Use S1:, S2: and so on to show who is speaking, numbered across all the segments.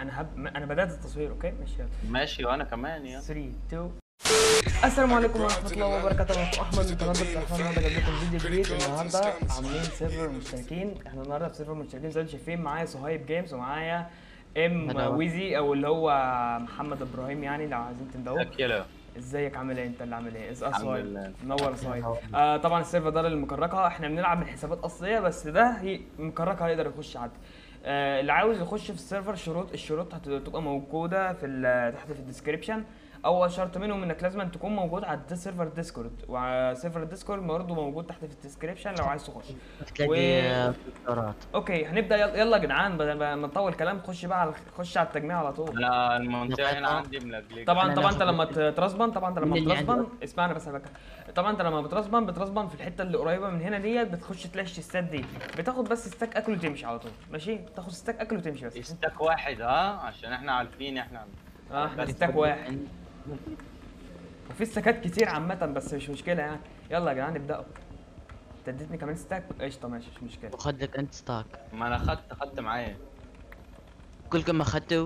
S1: انا هب... انا بدات التصوير اوكي ماشي يلا
S2: ماشي وانا كمان يا
S1: 3 2 السلام عليكم ورحمة الله وبركاته معكم احمد من قناة الرحمن النهارده جايب لكم فيديو جديد النهارده عاملين سيرفر مشتركين احنا النهارده في سيرفر مشتركين زي ما انتم شايفين معايا صهيب جيمز ومعايا ام
S3: هلا.
S1: ويزي او اللي هو محمد ابراهيم يعني لو عايزين تندهوه
S2: اكيلو
S1: ازيك عامل ايه انت اللي عامل ايه اسال
S2: الحمد
S1: صهيب
S2: لله.
S1: منور صهيب آه طبعا السيرفر ده للمكركه احنا بنلعب من حسابات اصليه بس ده هي مكركه هيقدر يخش عادي آه اللي عاوز يخش في السيرفر شروط الشروط هتبقى موجوده في ال- تحت في الديسكريبشن اول شرط منهم انك لازم تكون موجود على السيرفر ديسكورد وسيرفر الديسكورد برضه موجود تحت في الديسكريبشن لو عايز تخش
S3: تلاقي دكتورات
S1: اوكي هنبدا يلا, يلا يا جدعان بدل ما نطول كلام خش بقى على خش على التجميع على طول
S2: انا المنطقه هنا عندي ملجلجه
S1: طبعا
S3: أنا
S1: طبعا انت
S3: ناخد
S1: لما ترسبن طبعا انت لما
S3: مين اللي
S1: بترسبن
S3: عنده؟
S1: اسمعني بس انا بك... طبعا انت لما بترسبن بترسبن في الحته اللي قريبه من هنا ديت بتخش تلاقي الشيستات دي بتاخد بس ستاك اكل وتمشي على طول ماشي تاخد ستاك اكل وتمشي بس
S2: استك واحد ها عشان احنا عارفين احنا
S1: اه احنا ستاك واحد وفي ستاكات كتير عامه بس مش مشكله يعني يلا يا جدعان نبداوا انت اديتني كمان ستاك قشطه ماشي مش مشكله
S3: وخذ لك انت ستاك
S2: ما انا خدت خدت معايا
S3: كل ما اخذته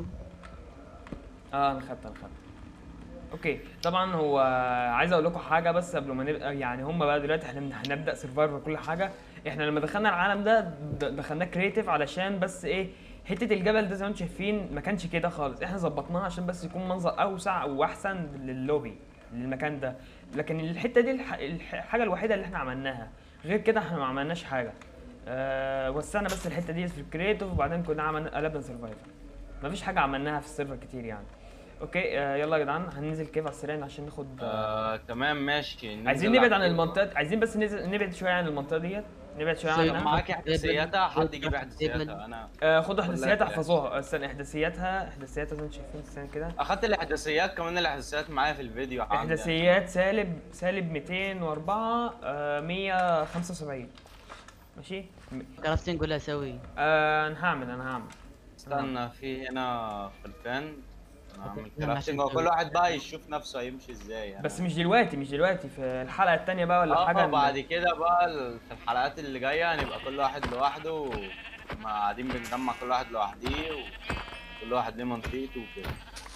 S1: اه انا خدت انا خدت اوكي طبعا هو عايز اقول لكم حاجه بس قبل ما نبقى يعني هم بقى دلوقتي احنا هنبدا سرفايفر وكل حاجه احنا لما دخلنا العالم ده د- دخلناه كريتيف علشان بس ايه حته الجبل ده زي ما انتم شايفين ما كانش كده خالص احنا ظبطناها عشان بس يكون منظر اوسع واحسن للوبي للمكان ده لكن الحته دي الح- الح- الحاجه الوحيده اللي احنا عملناها غير كده احنا ما عملناش حاجه أه وسعنا بس الحته دي في الكريتيف وبعدين كنا عملنا قلبنا سرفايفر مفيش حاجه عملناها في السيرفر كتير يعني اوكي آه يلا يا جدعان هننزل كيف على السريع عشان ناخد آه
S2: آه تمام ماشي ننزل
S1: عايزين نبعد عن
S2: على-
S1: المنطقه عايزين بس ننزل نبعد شويه عن المنطقه ديت نبعد شويه
S3: طيب،
S1: عنها
S2: معاك احداثياتها حد يجيب احداثياتها انا
S1: آه خدوا احداثياتها
S2: ولا-
S1: احفظوها استنى احداثياتها احداثياتها زي ما انتم شايفين استنى كده
S2: اخدت الاحداثيات كمان الاحداثيات معايا في الفيديو عندي.
S1: احداثيات سالب سالب 204 آه 175 ماشي م-
S3: كرافتنج ولا اسوي؟
S1: آه انا هعمل انا هعمل
S2: استنى في هنا خلفان انا هعمل
S3: نعم،
S2: كرافتنج
S3: عشان
S2: وكل واحد بقى يشوف نفسه هيمشي ازاي يعني.
S1: بس مش دلوقتي مش دلوقتي في الحلقه الثانيه بقى ولا
S2: اه
S1: حاجه
S2: بعد كده بقى ال- في الحلقات اللي جايه هنبقى كل واحد لوحده وما قاعدين بنجمع كل واحد لوحديه وكل واحد ليه منطقته وكده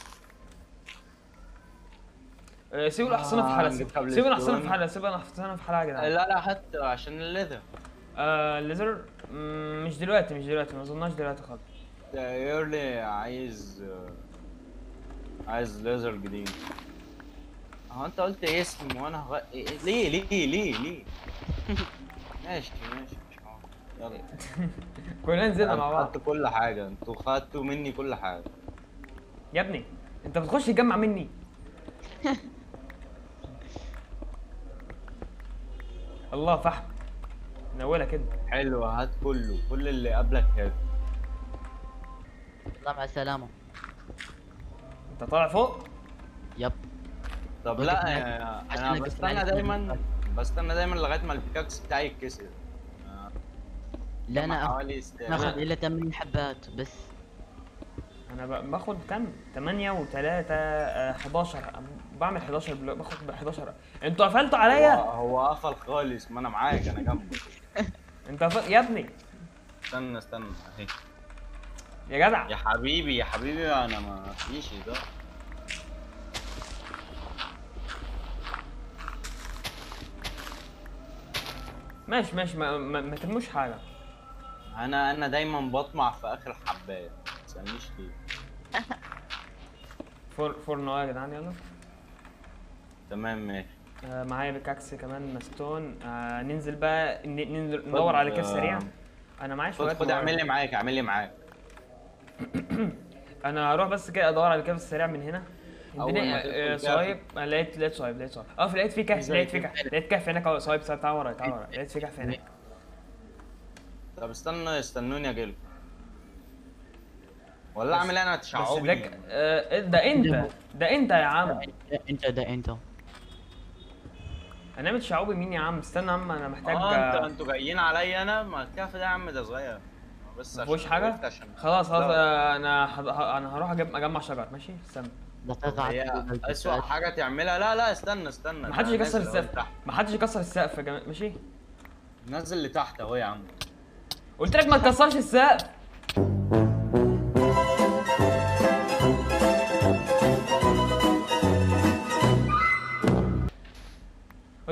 S1: آه سيبوا الاحصنه في
S2: آه،
S1: حلقه
S2: نجيب كابل
S1: سيبوا الاحصنه في
S2: ستون.
S1: حلقه سيبوا الاحصنه في حلقه يا جدعان
S2: لا لا حتى عشان الليذر
S1: آه الليزر مم، مش دلوقتي مش دلوقتي ما اظنهاش دلوقتي خالص
S2: يورلي عايز عايز ليزر جديد هو انت قلت اسم وانا غ... إيه- ليه ليه ليه ليه ماشي ماشي مش معاك. يلا
S1: كلنا نزلنا مع
S2: انا
S1: بعض
S2: خدت كل حاجه انتوا خدتوا مني كل حاجه
S1: يا ابني انت بتخش تجمع مني الله فحم من اولها كده
S2: حلو هات كله كل اللي قبلك هات
S3: الله مع السلامة
S1: انت طالع فوق
S3: يب
S2: طب
S3: قلت
S2: لا
S3: لك
S2: آه،
S3: عشان
S2: انا
S3: أقفل
S2: بستنى
S3: عليك
S2: دايما
S3: من
S2: بستنى دايما لغايه ما البيكاكس بتاعي يتكسر آه،
S3: لا انا
S2: حوالي
S3: ما اخذ
S2: است-
S3: الا 8 حبات بس
S1: انا ب- باخد كام 8 و3 11 بعمل 11 بلو... باخد ب 11 انتوا قفلتوا
S2: هو,
S1: عليا
S2: هو قفل خالص ما انا معاك انا جنبك
S1: انت قفل... يا ابني
S2: استنى استنى اهي
S1: يا جدع
S2: يا حبيبي يا حبيبي انا ما فيش ده
S1: ماشي ماشي ما, ما, ما ترموش حاجه
S2: انا انا دايما بطمع في اخر حبايه ما تسالنيش ليه
S1: فور فور نواه يا جدعان يلا
S2: تمام ماشي
S1: آه معايا بيكاكس كمان ستون آه ننزل بقى ن- ننزل ندور على كيف سريع انا معايا
S2: خد
S1: شويه
S2: خد اعمل لي معاك اعمل لي معاك
S1: انا هروح بس كده ادور على الكهف السريع من هنا
S2: أول ما
S1: الدنيا
S2: تدخل
S1: آه،
S2: كهف.
S1: صايب أنا لقيت لقيت صايب لقيت صايب اه في لقيت في كهف
S2: زي
S1: لقيت في
S2: كده.
S1: كهف لقيت كهف هناك اهو صايب صايب تعال ورايا تعال ورايا لقيت في كهف هناك
S2: طب استنى استنوني اجيلكم ولا اعمل انا
S1: بس
S2: تشعبي
S1: ده آه ده انت ده انت يا عم
S3: انت ده انت
S1: هنعمل شعوبي مين يا عم استنى يا عم انا محتاج
S2: اه انت
S1: آه،
S2: انتوا جايين عليا انا ما الكهف ده يا عم ده صغير بس عشان
S1: مفيهوش حاجه
S2: وقفت عشان
S1: خلاص خلاص
S2: لا.
S1: آه، انا هض- ه- انا هروح أجيب- اجمع شجر ماشي استنى
S3: دقيقة
S2: هي
S3: على
S2: اسوأ حاجه تعملها لا لا استنى استنى
S1: ما حدش
S2: ده
S1: يكسر
S2: نازل أهو
S1: السقف
S2: لتحت.
S1: ما حدش يكسر السقف يا جماعه ماشي
S2: نزل لتحت اهو يا عم
S1: قلت لك ما تكسرش السقف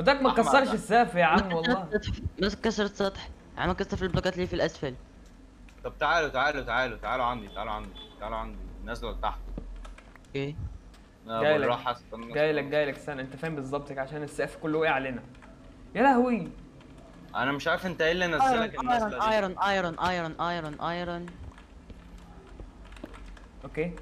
S1: لك ما
S2: أحمد.
S1: تكسرش السقف يا عم والله
S3: ما كسر السطح عم كسر في البلوكات اللي في الاسفل
S2: طب تعالوا تعالوا تعالوا تعالوا عندي تعالوا عندي تعالوا عندي نازله لتحت
S3: اوكي
S2: أنا
S1: جاي لك.
S2: بالراحه استنى
S1: جاي لك جاي لك استنى انت فاهم بالظبط كده عشان السقف كله وقع علينا يا لهوي
S2: انا مش عارف انت ايه اللي نزلك
S3: ايرون
S2: النزله دي
S3: ايرون ايرون ايرون ايرون ايرون
S1: اوكي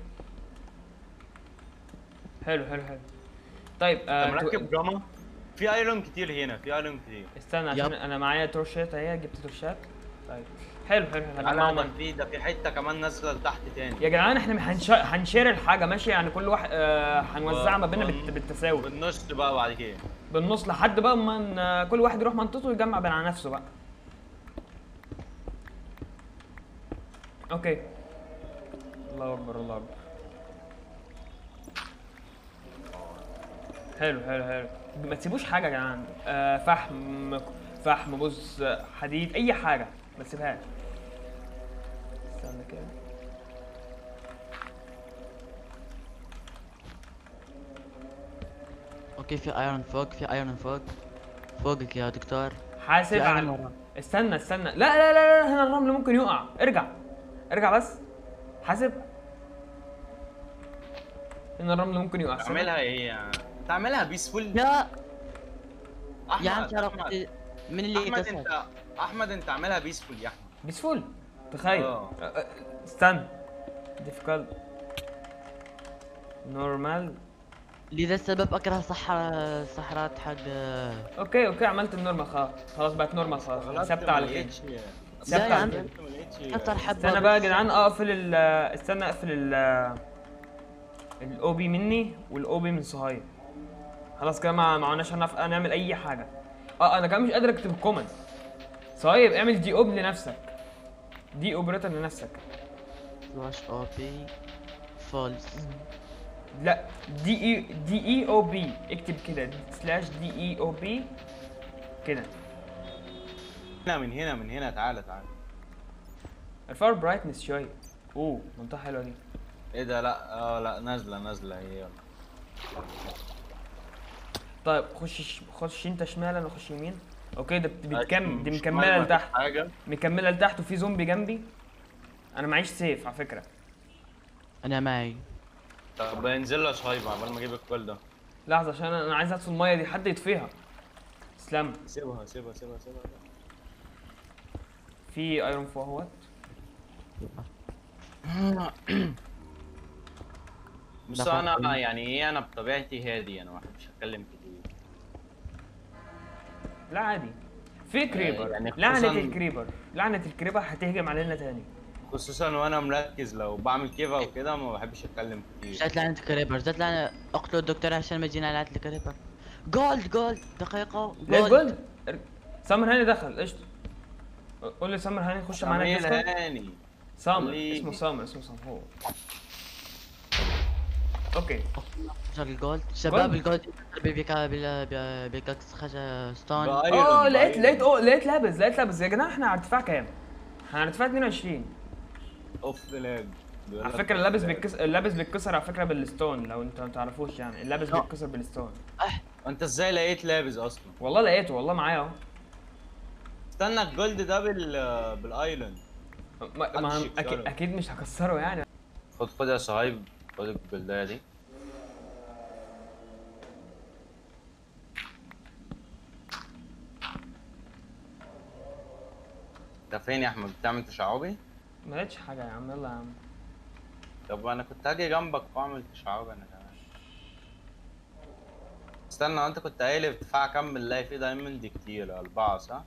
S1: حلو حلو حلو طيب
S2: انت
S1: آه تو-
S2: مركب جاما في ايرون كتير هنا في ايرون كتير
S1: استنى عشان
S3: يب.
S1: انا معايا تورشات اهي جبت تورشات طيب حلو حلو حلو
S2: تعالى
S1: هجمعهم
S2: ده
S1: أنا.
S2: في ده في حته كمان نازله لتحت تاني
S1: يا جدعان احنا هنش... هنشير الحاجه ماشي يعني كل واحد آه هنوزعها ما بيننا
S2: وبن-
S1: بالت... بالتساوي
S2: بالنص بقى بعد كده
S1: بالنص لحد بقى ما ن- كل واحد يروح منطقته ويجمع بين على نفسه بقى اوكي الله اكبر الله اكبر حلو حلو حلو ما تسيبوش حاجه يا جدعان آه فحم فحم بص حديد اي حاجه ما تسيبهاش استنى كده
S3: اوكي في ايرون فوق في ايرون فوق فوقك يا دكتور
S1: حاسب
S3: في ايرون
S1: على
S3: ورا
S1: استنى استنى لا لا لا لا هنا الرمل ممكن يقع ارجع ارجع بس حاسب هنا الرمل ممكن يقع استنى.
S2: تعملها ايه يعني تعملها بيسفول
S3: يا
S2: احمد
S3: يا عم تعرف
S2: احمد
S3: من اللي
S2: احمد
S3: يتسال
S2: انت احمد انت عاملها بيسفول يا احمد
S1: بسفول تخيل
S2: آه.
S1: أه، أه، استنى difficult نورمال
S3: لذا السبب اكره صحراء صحرات حق
S1: اوكي اوكي عملت النورمال خلاص خلاص بقت نورمال خلاص
S2: غلطت
S1: ثابته
S2: ما
S1: على كده
S2: لقيتش
S1: ثابته
S3: يا
S1: على
S3: عم.
S1: كده
S2: ما لقيتش
S3: كتر حبة
S1: استنى بقى يا
S3: بس.
S1: جدعان اقفل ال استنى اقفل ال الاو بي مني والاو بي من صهيب خلاص كده ما معناش هنعرف نعمل اي حاجه اه انا كمان مش قادر اكتب الكومنت صهيب اعمل دي اوب لنفسك دي اوبريتور لنفسك
S3: سلاش او بي فولس
S1: لا دي اي دي اي او بي اكتب كده سلاش دي اي او بي كده
S2: هنا من هنا من هنا تعالى تعالى
S1: ارفعوا البرايتنس شويه اوه منطقه حلوه دي
S2: ايه ده لا اه لا نازله نازله هي يلا.
S1: طيب خش ش- خش انت شمال انا اخش يمين اوكي ده بت- بتكمل دي
S2: مش
S1: مكمله
S2: مهم
S1: لتحت
S2: حاجه
S1: مكمله لتحت وفي زومبي جنبي انا معيش سيف على فكره
S3: انا معي
S2: طب انزل له صهيب عبال ما اجيب الكل ده
S1: لحظه عشان انا أنا عايز ادخل الميه دي حد يطفيها تسلم
S2: سيبها سيبها سيبها سيبها
S1: في ايرون فوق اهوت
S2: بص
S3: دفع
S2: انا
S3: كل-
S2: يعني ايه انا بطبيعتي هادي انا ما بحبش اتكلم كتير
S1: لا عادي في كريبر
S2: يعني
S1: لعنه
S2: خصوصاً-
S1: الكريبر لعنه الكريبر هتهجم علينا تاني
S2: خصوصا وانا مركز لو بعمل كيفا وكده ما بحبش اتكلم كتير
S3: جات لعنة كريبر جات لعنة اقتلوا الدكتور عشان ما يجينا لعنة الكريبر جولد جولد دقيقة
S1: لا
S3: جولد
S1: جولد ار- سامر هاني دخل قشطه قول لي سامر هاني خش معانا
S2: سمير
S1: الديسكورد
S2: هاني
S1: سامر
S2: خليه.
S1: اسمه سامر اسمه سامر هو اوكي
S3: جاب الجولد شباب
S1: جولد.
S3: الجولد بيكا بال- بيكاكس خشة ستون
S2: بأيرون،
S1: اه لقيت
S2: بأيرون.
S1: لقيت اوه لقيت لابس لقيت لابس يا جماعه احنا على ارتفاع كام؟ احنا على ارتفاع 22
S2: اوف لاج بيقول
S1: على
S2: لك
S1: فكره اللابس
S2: lag.
S1: بيتكسر اللابس بيتكسر على فكره بالستون لو انت ما تعرفوش يعني اللابس
S3: آه.
S1: بيتكسر بالستون
S2: انت ازاي لقيت لابس اصلا
S1: والله لقيته والله معايا اهو
S2: استنى الجولد ده بال بالايلاند
S1: ما- ما
S2: محدش
S1: اكيد
S2: يكسره.
S1: اكيد مش هكسره يعني
S2: خد خد يا صهيب خد الجلدايه دي ده فين يا احمد بتعمل تشعبي
S1: ما لقيتش حاجه يا عم يلا يا عم
S2: طب انا كنت هاجي جنبك واعمل تشعبي انا كمان استنى انت كنت قايل ارتفاع كام بنلاقي فيه دايموند كتير اربعه صح؟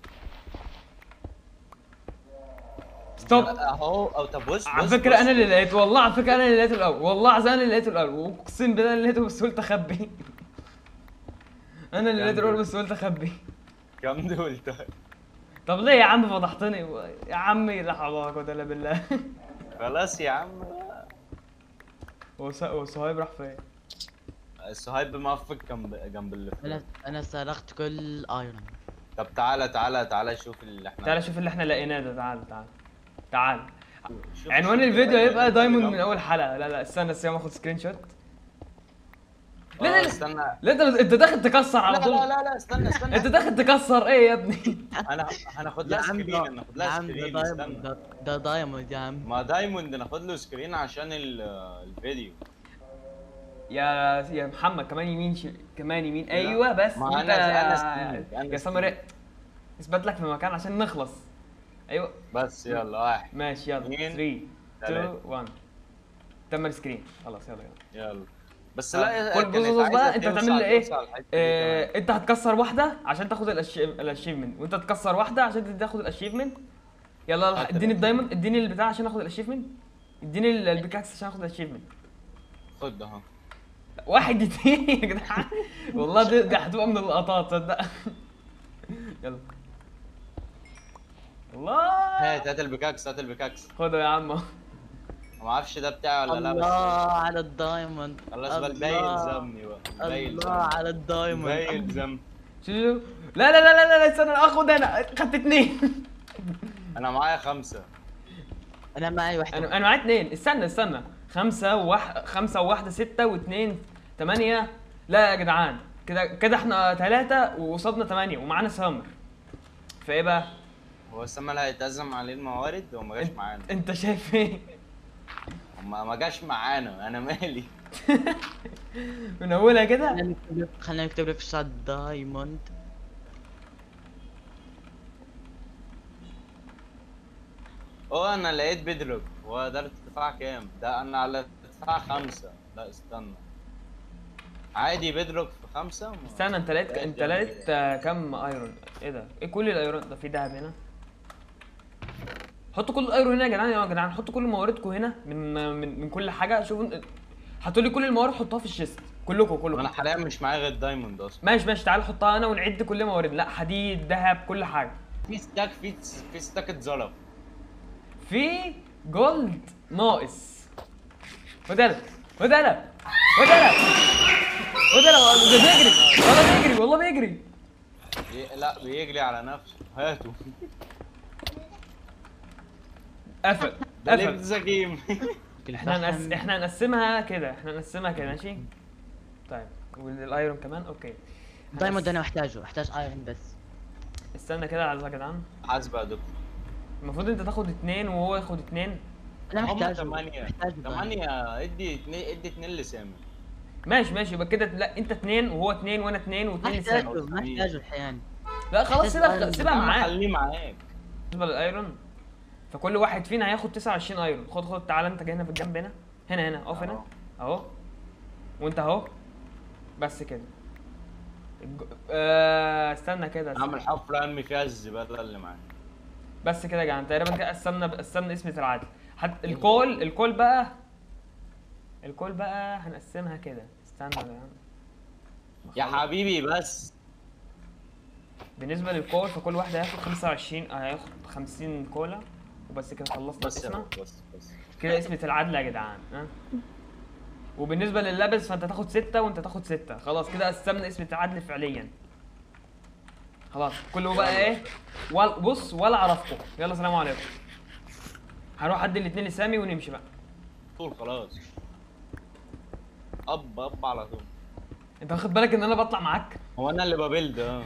S1: ستوب
S2: اهو او طب بص
S1: على
S2: بص-
S1: فكره
S2: بص.
S1: انا اللي لقيته والله على فكره انا اللي لقيته الاول والله العظيم انا اللي لقيته الاول واقسم بالله اللي لقيته بس قلت اخبي انا اللي لقيته الاول بس قلت اخبي
S2: كام دول طيب
S1: طب ليه يا عم فضحتني يا عمي لا حول ولا قوه الا بالله
S2: خلاص يا عم
S1: هو س- هو صهيب راح فين؟
S2: الصهيب موفق جنب جنب اللي
S3: انا
S2: فوق.
S3: انا سرقت كل ايرون
S2: طب تعالى تعالى تعالى شوف اللي احنا
S1: تعال شوف اللي احنا لقيناه ده تعال تعال تعال
S2: شوف-
S1: عنوان
S2: شوف
S1: الفيديو
S2: اللي
S1: هيبقى
S2: جنب-
S1: دايموند
S2: جنب.
S1: من اول حلقه لا لا استنى استنى اخد سكرين شوت لا لا
S2: آه،
S1: لا
S2: استنى
S1: لا انت انت داخل تكسر
S2: لا
S1: على
S2: لا
S1: طول
S2: لا لا استنى استنى
S1: انت داخل تكسر ايه يا ابني
S2: انا هناخد
S3: يا
S2: لها
S3: عم
S2: سكرين
S3: ده
S2: هناخد
S3: يا
S2: لها
S3: عم ده
S2: سكرين
S3: دايموند
S2: استنى
S3: ده- ده دايموند يا عم
S2: ما دايموند ناخد له سكرين عشان ال- الفيديو
S1: يا يا محمد كمان يمين ش... كمان يمين ايوه بس
S2: ما
S1: انت
S2: أنا- أنا ستيف، أنا
S1: يا سمر إيه؟ اثبت لك في مكان عشان نخلص ايوه
S2: بس يلا واحد
S1: ماشي يلا
S2: اتنين،
S1: 3 2
S2: تلاتة.
S1: 1 تم السكرين خلاص يلا يلا
S2: يلا بس
S1: آه،
S2: لا
S1: قول-
S2: كانت
S1: بص- بص بقى،
S2: عايزة
S1: أنت
S2: توصل-
S1: هتعمل لي إيه؟
S2: توصل الحتة دي كمان.
S1: آه، انت هتكسر واحده عشان تاخد الاشيفمنت وانت تكسر واحده عشان تاخد الاشيفمنت يلا
S2: هات
S1: اديني
S2: ال-
S1: الدايموند اديني البتاع عشان اخد الاشيفمنت اديني ال- البيكاكس عشان اخد الاشيفمنت
S2: خد ده اهو
S1: واحد اتنين يا جدعان والله دي, دي هتبقى من اللقطات تصدق يلا الله
S2: هات هات البيكاكس هات البيكاكس
S1: خده يا عم
S2: ما اعرفش ده بتاعي ولا لا
S3: الله
S2: بس
S3: على الدايموند
S2: خلاص بقى الباقي
S3: الله.
S2: يلزمني بقى الباقي
S3: الله
S2: يلزمني
S3: على
S2: الباقي
S3: الدايموند
S2: يلزمني
S1: شو شو لا لا لا لا لا استنى اخد انا خدت اتنين
S2: انا معايا خمسة
S3: انا معي
S1: انا
S3: واحده
S1: انا معايا اتنين استنى استنى خمسة وواحد خمسة وواحدة ستة واتنين تمانية لا يا جدعان كده كده احنا تلاتة وقصادنا تمانية ومعانا سامر فايه بقى؟
S2: هو السما اللي هيتأزم عليه الموارد هو ما جاش
S1: انت,
S2: معانا
S1: انت شايف ايه؟
S2: ما ما جاش معانا انا مالي
S1: من اولها كده
S3: خلينا نكتب له- خلينا نكتب له في الشات دايموند
S2: اه انا لقيت بيدروك هو ده الارتفاع كام ده انا على ارتفاع خمسة لا استنى عادي بيدروك في خمسة وما-
S1: استنى انت لقيت
S2: لا،
S1: انت
S2: ده
S1: لقيت آه، كم ايرون؟ ايه ده؟ ايه كل الايرون ده في دهب هنا؟ حطوا كل الايرون هنا يا جدعان يا جدعان حطوا كل مواردكم هنا من من من كل حاجه شوفوا حطوا لي كل الموارد حطوها في الشيست كلكم كلكم
S2: انا حاليا مش معايا غير دايموند اصلا
S1: ماشي ماشي تعال حطها انا ونعد كل موارد لا حديد ذهب كل حاجه
S2: في ستاك في في ستاك اتظلم
S1: في جولد ناقص خد انا خد انا خد انا خد انا ده بيجري والله بيجري والله بيجري
S2: ي- لا بيجري على نفسه هاته
S1: قفل
S2: ده ليه
S1: قفل
S2: زجيم
S1: احنا نقس... احنا نقسمها كده احنا نقسمها كده ماشي طيب والايرون كمان اوكي
S3: دايموند
S1: هنقس-
S3: انا محتاجه احتاج ايرون بس
S1: استنى كده على يا جدعان
S2: حاسبة يا دكتور
S1: المفروض انت تاخد اتنين وهو ياخد اتنين
S3: انا
S2: هم
S3: محتاجه
S2: ثمانية
S3: محتاج دايموند.
S2: ثمانية ادي اتنين ادي اتنين لسامي
S1: ماشي ماشي يبقى كده لا انت اتنين وهو اتنين وانا اتنين واتنين
S3: محتاجه
S1: لساني
S3: محتاجه الحين
S1: لا خلاص
S3: محتاج
S1: سيبها
S3: ايرون.
S1: سيبها
S2: يا عم
S1: معاك
S2: خليه معاك
S1: بالنسبه للايرون فكل واحد فينا هياخد 29 ايرون خد خد تعالى انت جاي هنا في الجنب هنا هنا هنا اقف هنا
S2: أهو.
S1: اهو وانت اهو بس كده الج... آه استنى كده استنى.
S2: اعمل حفرة ارمي فيها الزبالة اللي معاك
S1: بس كده يا جدعان تقريبا كده قسمنا قسمنا اسم العدل حتى الكول الكول بقى الكول بقى هنقسمها كده استنى يا جدعان
S2: يا حبيبي بس
S1: بالنسبه للكول فكل واحد هياخد 25 آه، هياخد 50 كولا وبس كده خلصنا
S2: بس يا
S1: اسمها
S2: رب، بس بس
S1: كده اسمة العدل يا جدعان ها وبالنسبة لللبس فانت تاخد ستة وانت تاخد ستة خلاص كده قسمنا اسمة العدل فعليا خلاص كله بقى ايه ول... بص ولا عرفكم يلا سلام عليكم هروح ادي الاتنين لسامي ونمشي بقى
S2: طول خلاص اب اب على طول
S1: انت واخد بالك ان انا بطلع معاك
S2: هو انا اللي ببلد اه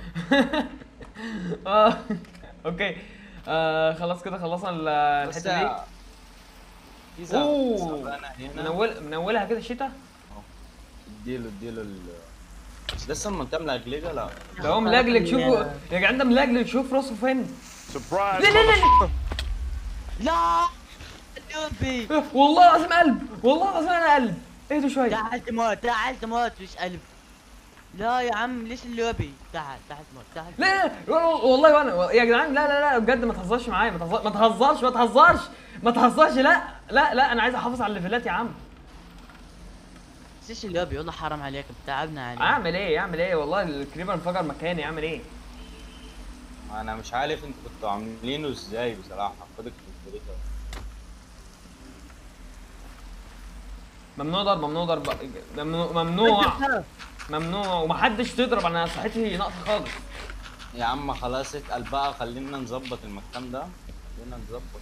S1: اه اوكي آه خلاص كده خلصنا ال-
S2: بس
S1: الحتة دي
S2: يا- في زعل
S1: اوه
S2: انا هنا
S1: منول منولها كده الشتا
S2: اديله اديله ال لسه المنطقه ملجلجه لا
S1: ده هو ملجلج شوفوا يا جدعان ده ملجلج شوف راسه فين
S4: Surprise!
S1: لا لا لا لا
S3: لا دوبي
S1: والله العظيم قلب والله العظيم انا قلب اهدوا شوي
S3: تعال تموت تعال تموت مش قلب لا يا عم ليش اللوبي تعال تعال تموت تعال
S1: لا لا لا والله وانا يا جدعان لا لا لا بجد ما تهزرش معايا ما تهزر- ما تهزرش ما تهزرش ما تهزرش لا لا لا انا عايز احافظ على الليفلات يا عم
S3: ليش اللوبي والله حرام عليك تعبنا عليك
S1: اعمل ايه اعمل ايه والله الكريبر انفجر مكاني اعمل ايه
S2: انا مش عارف انتوا كنتوا عاملينه ازاي بصراحه خدك في الفريق
S1: ممنوع ضرب ممنوع ضرب ممنوع ممنوع ممنوع ومحدش تضرب انا صحتي ناقصه خالص
S2: يا عم خلاص اتقل بقى خلينا نظبط المكان ده خلينا نظبط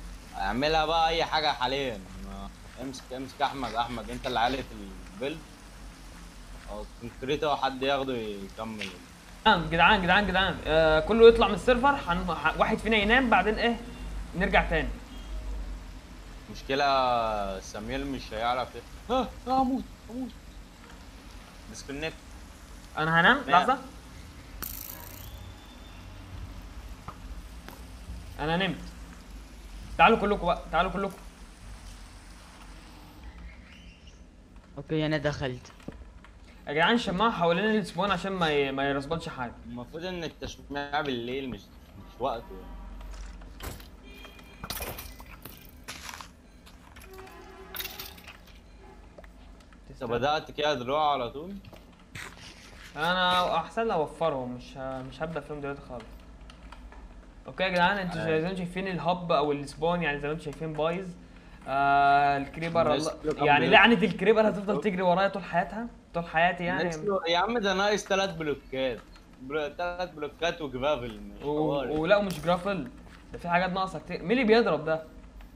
S2: اعملها بقى اي حاجه حاليا ما- امسك امسك احمد احمد انت اللي عالي في البيلد او كونكريت او حد ياخده يكمل
S1: جدعان جدعان جدعان جدعان آه كله يطلع من السيرفر حن... ح- واحد فينا ينام بعدين ايه نرجع تاني
S2: مشكلة سمير مش هيعرف ي- اه آه، اموت اموت ديسكونكت
S1: انا هنام
S2: نعم.
S1: لحظه انا نمت تعالوا كلكم بقى تعالوا كلكم
S3: اوكي انا دخلت
S1: يا جدعان شماعه حوالين السبون عشان ما ي... ما يرسبطش حاجه
S2: المفروض ان التشميع بالليل مش مش وقته يعني. انت بدأت كده دروع على طول
S1: انا احسن لي اوفرهم مش ه... مش هبدا فيهم دلوقتي خالص اوكي يا جدعان انتوا
S2: أيوة.
S1: زي ما انتوا شايفين الهب او السبون يعني زي ما انتوا شايفين بايظ آه الكريبر
S2: الناس
S1: الله
S2: كلها
S1: يعني
S2: بت-
S1: لعنه الكريبر هتفضل تجري ورايا طول حياتها طول حياتي يعني
S2: ناقص- يا عم ده ناقص ثلاث بلوكات بلو... ثلاث بلوكات وجرافل مش
S1: و...
S2: حوار يعني.
S1: ولا ومش جرافل ده في حاجات ناقصه كتير مين اللي بيضرب ده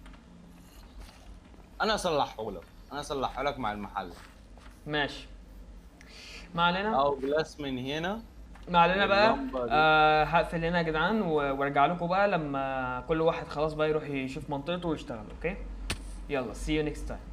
S2: انا اصلحه لك انا اصلحه لك مع المحل
S1: ماشي ما علينا
S2: او جلاس من هنا
S1: ما علينا بقى
S2: اللمبة دي.
S1: آه هقفل هنا يا جدعان و- وارجع لكم بقى لما كل واحد خلاص بقى يروح يشوف منطقته ويشتغل اوكي يلا see you next time